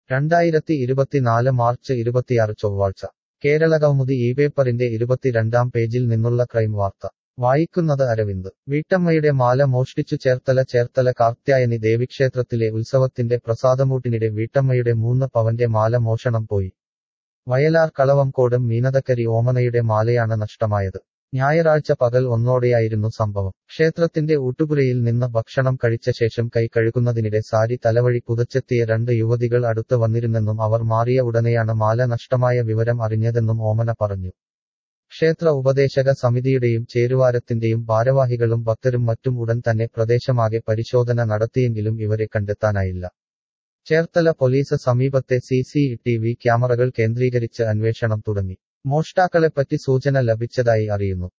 രണ്ടായിരത്തി ഇരുപത്തിനാല് മാർച്ച് ഇരുപത്തിയാറ് ചൊവ്വാഴ്ച കേരള കൗമുദി ഈ പേപ്പറിന്റെ ഇരുപത്തിരണ്ടാം പേജിൽ നിന്നുള്ള ക്രൈം വാർത്ത വായിക്കുന്നത് അരവിന്ദ് വീട്ടമ്മയുടെ മാല മോഷ്ടിച്ചു ചേർത്തല ചേർത്തല കാർത്യായനി ദേവീക്ഷേത്രത്തിലെ ഉത്സവത്തിന്റെ പ്രസാദമൂട്ടിനിടെ വീട്ടമ്മയുടെ മൂന്ന് പവന്റെ മാല മോഷണം പോയി വയലാർ കളവംകോടും മീനതക്കരി ഓമനയുടെ മാലയാണ് നഷ്ടമായത് ഞായറാഴ്ച പകൽ ഒന്നോടെയായിരുന്നു സംഭവം ക്ഷേത്രത്തിന്റെ ഊട്ടുപുരയിൽ നിന്ന് ഭക്ഷണം കഴിച്ച ശേഷം കൈ കഴുകുന്നതിനിടെ സാരി തലവഴി പുതച്ചെത്തിയ രണ്ട് യുവതികൾ അടുത്ത് വന്നിരുന്നെന്നും അവർ മാറിയ ഉടനെയാണ് മാല നഷ്ടമായ വിവരം അറിഞ്ഞതെന്നും ഓമന പറഞ്ഞു ക്ഷേത്ര ഉപദേശക സമിതിയുടെയും ചേരുവാരത്തിന്റെയും ഭാരവാഹികളും ഭക്തരും മറ്റും ഉടൻ തന്നെ പ്രദേശമാകെ പരിശോധന നടത്തിയെങ്കിലും ഇവരെ കണ്ടെത്താനായില്ല ചേർത്തല പോലീസ് സമീപത്തെ സി സി ടി വി ക്യാമറകൾ കേന്ദ്രീകരിച്ച് അന്വേഷണം തുടങ്ങി മോഷ്ടാക്കളെപ്പറ്റി സൂചന ലഭിച്ചതായി അറിയുന്നു